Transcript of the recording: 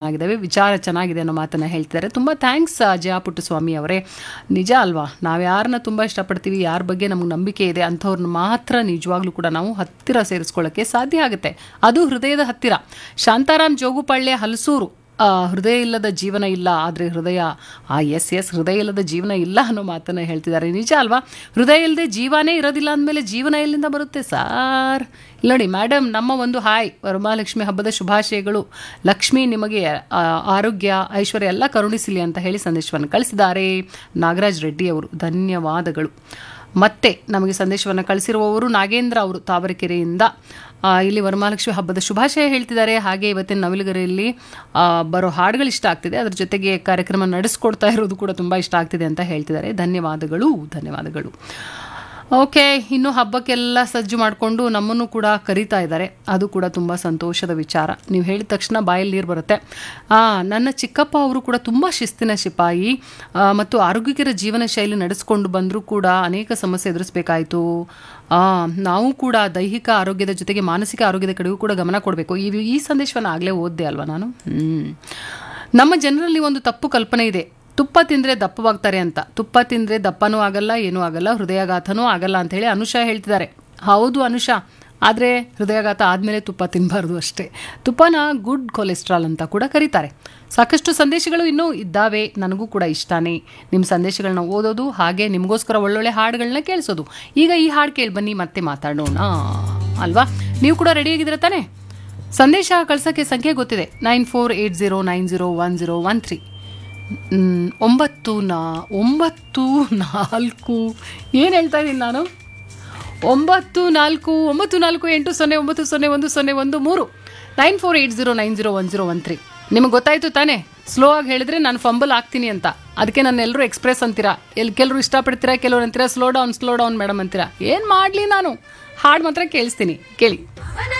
ಚೆನ್ನಾಗಿದ್ದಾವೆ ವಿಚಾರ ಚೆನ್ನಾಗಿದೆ ಅನ್ನೋ ಮಾತನ್ನು ಹೇಳ್ತಿದ್ದಾರೆ ತುಂಬ ಥ್ಯಾಂಕ್ಸ್ ಜಯ ಪುಟ್ಟಸ್ವಾಮಿ ಅವರೇ ನಿಜ ಅಲ್ವಾ ನಾವು ಯಾರನ್ನ ತುಂಬ ಇಷ್ಟಪಡ್ತೀವಿ ಯಾರ ಬಗ್ಗೆ ನಮಗೆ ನಂಬಿಕೆ ಇದೆ ಅಂಥವ್ರನ್ನ ಮಾತ್ರ ನಿಜವಾಗ್ಲೂ ಕೂಡ ನಾವು ಹತ್ತಿರ ಸೇರಿಸ್ಕೊಳ್ಳೋಕ್ಕೆ ಸಾಧ್ಯ ಆಗುತ್ತೆ ಅದು ಹೃದಯದ ಹತ್ತಿರ ಶಾಂತಾರಾಮ್ ಜೋಗುಪಾಳ್ಯ ಹಲಸೂರು ಆ, ಹೃದಯ ಇಲ್ಲದ ಜೀವನ ಇಲ್ಲ ಆದರೆ ಹೃದಯ ಆ ಎಸ್ ಎಸ್ ಹೃದಯ ಇಲ್ಲದ ಜೀವನ ಇಲ್ಲ ಅನ್ನೋ ಮಾತನ್ನು ಹೇಳ್ತಿದ್ದಾರೆ ನಿಜ ಅಲ್ವಾ ಹೃದಯ ಇಲ್ಲದೆ ಜೀವನೇ ಇರೋದಿಲ್ಲ ಅಂದಮೇಲೆ ಜೀವನ ಎಲ್ಲಿಂದ ಬರುತ್ತೆ ಸಾರ್ ಇಲ್ಲಿ ನೋಡಿ ಮೇಡಮ್ ನಮ್ಮ ಒಂದು ಹಾಯ್ ವರಮಹಾಲಕ್ಷ್ಮಿ ಹಬ್ಬದ ಶುಭಾಶಯಗಳು ಲಕ್ಷ್ಮಿ ನಿಮಗೆ ಆ, ಆರೋಗ್ಯ ಐಶ್ವರ್ಯ ಎಲ್ಲ ಕರುಣಿಸಲಿ ಅಂತ ಹೇಳಿ ಸಂದೇಶವನ್ನು ಕಳಿಸಿದ್ದಾರೆ ನಾಗರಾಜ್ ರೆಡ್ಡಿ ಅವರು ಧನ್ಯವಾದಗಳು ಮತ್ತೆ ನಮಗೆ ಸಂದೇಶವನ್ನು ಕಳಿಸಿರುವವರು ನಾಗೇಂದ್ರ ಅವರು ತಾವರೆಕೆರೆಯಿಂದ ಆ, ಇಲ್ಲಿ ವರಮಹಾಲಕ್ಷ್ಮಿ ಹಬ್ಬದ ಶುಭಾಶಯ ಹೇಳ್ತಿದ್ದಾರೆ ಹಾಗೆ ಇವತ್ತಿನ ನವಿಲುಗರಿಯಲ್ಲಿ ಆ, ಬರೋ ಹಾಡುಗಳು ಇಷ್ಟ ಆಗ್ತಿದೆ ಅದ್ರ ಜೊತೆಗೆ ಕಾರ್ಯಕ್ರಮ ನಡೆಸ್ಕೊಡ್ತಾ ಇರೋದು ಕೂಡ ತುಂಬ ಇಷ್ಟ ಆಗ್ತಿದೆ ಅಂತ ಹೇಳ್ತಿದ್ದಾರೆ ಧನ್ಯವಾದಗಳು ಧನ್ಯವಾದಗಳು ಓಕೆ ಇನ್ನು ಹಬ್ಬಕ್ಕೆಲ್ಲ ಸಜ್ಜು ಮಾಡಿಕೊಂಡು ನಮ್ಮನ್ನು ಕೂಡ ಕರೀತಾ ಇದ್ದಾರೆ ಅದು ಕೂಡ ತುಂಬ ಸಂತೋಷದ ವಿಚಾರ ನೀವು ಹೇಳಿದ ತಕ್ಷಣ ಬಾಯಲ್ಲಿ ನೀರು ಬರುತ್ತೆ ಆ, ನನ್ನ ಚಿಕ್ಕಪ್ಪ ಅವರು ಕೂಡ ತುಂಬ ಶಿಸ್ತಿನ ಸಿಪಾಯಿ ಆ, ಮತ್ತು ಆರೋಗ್ಯಕರ ಜೀವನ ಶೈಲಿ ನಡೆಸ್ಕೊಂಡು ಬಂದರೂ ಕೂಡ ಅನೇಕ ಸಮಸ್ಯೆ ಎದುರಿಸಬೇಕಾಯಿತು ನಾವು ಕೂಡ ದೈಹಿಕ ಆರೋಗ್ಯದ ಜೊತೆಗೆ ಮಾನಸಿಕ ಆರೋಗ್ಯದ ಕಡೆಗೂ ಕೂಡ ಗಮನ ಕೊಡಬೇಕು ಈ ಈ ಸಂದೇಶವನ್ನು ಆಗಲೇ ಓದಿದೆ ಅಲ್ವಾ ನಾನು ಹ್ಮ್. ನಮ್ಮ ಜನರಲ್ಲಿ ಒಂದು ತಪ್ಪು ಕಲ್ಪನೆ ಇದೆ ತುಪ್ಪ ತಿಂದರೆ ದಪ್ಪವಾಗ್ತಾರೆ ಅಂತ ತುಪ್ಪ ತಿಂದರೆ ದಪ್ಪನೂ ಆಗಲ್ಲ ಏನೂ ಆಗಲ್ಲ ಹೃದಯಾಘಾತನೂ ಆಗಲ್ಲ ಅಂತ ಹೇಳಿ ಅನುಷಾ ಹೇಳ್ತಿದ್ದಾರೆ ಹೌದು ಅನುಷಾ ಆದರೆ ಹೃದಯಾಘಾತ ಆದಮೇಲೆ ತುಪ್ಪ ತಿನ್ನಬಾರ್ದು ಅಷ್ಟೇ ತುಪ್ಪನ ಗುಡ್ ಕೊಲೆಸ್ಟ್ರಾಲ್ ಅಂತ ಕೂಡ ಕರೀತಾರೆ ಸಾಕಷ್ಟು ಸಂದೇಶಗಳು ಇನ್ನೂ ಇದ್ದಾವೆ ನನಗೂ ಕೂಡ ಇಷ್ಟನೇ ನಿಮ್ಮ ಸಂದೇಶಗಳನ್ನ ಓದೋದು ಹಾಗೆ ನಿಮಗೋಸ್ಕರ ಒಳ್ಳೊಳ್ಳೆ ಹಾಡುಗಳನ್ನ ಕೇಳಿಸೋದು ಈಗ ಈ ಹಾಡು ಕೇಳಿ ಬನ್ನಿ ಮತ್ತೆ ಮಾತಾಡೋಣ ಅಲ್ವಾ ನೀವು ಕೂಡ ರೆಡಿಯಾಗಿದ್ದೀರ ತಾನೇ ಸಂದೇಶ ಕಳ್ಸೋಕ್ಕೆ ಸಂಖ್ಯೆ ಗೊತ್ತಿದೆ nine four eight zero nine zero one zero one three ಮ್, ಒಂಬತ್ತು ನಾ ಒಂಬತ್ತು ನಾಲ್ಕು ಏನು ಹೇಳ್ತಾ ಇದ್ದೀನಿ ನಾನು ಒಂಬತ್ತು ನಾಲ್ಕು ಒಂಬತ್ತು ನಾಲ್ಕು ಎಂಟು ಸೊನ್ನೆ ಒಂಬತ್ತು ಸೊನ್ನೆ ಒಂದು ಸೊನ್ನೆ ಒಂದು ಮೂರು nine four eight zero nine zero one zero one three ನಿಮಗೆ ಗೊತ್ತಾಯ್ತು ತಾನೇ ಸ್ಲೋ ಆಗಿ ಹೇಳಿದ್ರೆ ನಾನು ಫಂಬಲ್ ಆಗ್ತೀನಿ ಅಂತ ಅದಕ್ಕೆ ನಾನು ಎಲ್ಲರೂ ಎಕ್ಸ್ಪ್ರೆಸ್ ಅಂತೀರಾ ಎಲ್ಲಿ ಕೆಲವರು ಇಷ್ಟಪಡ್ತೀರಾ ಕೆಲವ್ರು ಅಂತೀರಾ slow down slow down madam ಅಂತೀರಾ ಏನು ಮಾಡಲಿ ನಾನು ಹಾಡು ಮಾತ್ರ ಕೇಳಿಸ್ತೀನಿ ಕೇಳಿ ಅವನ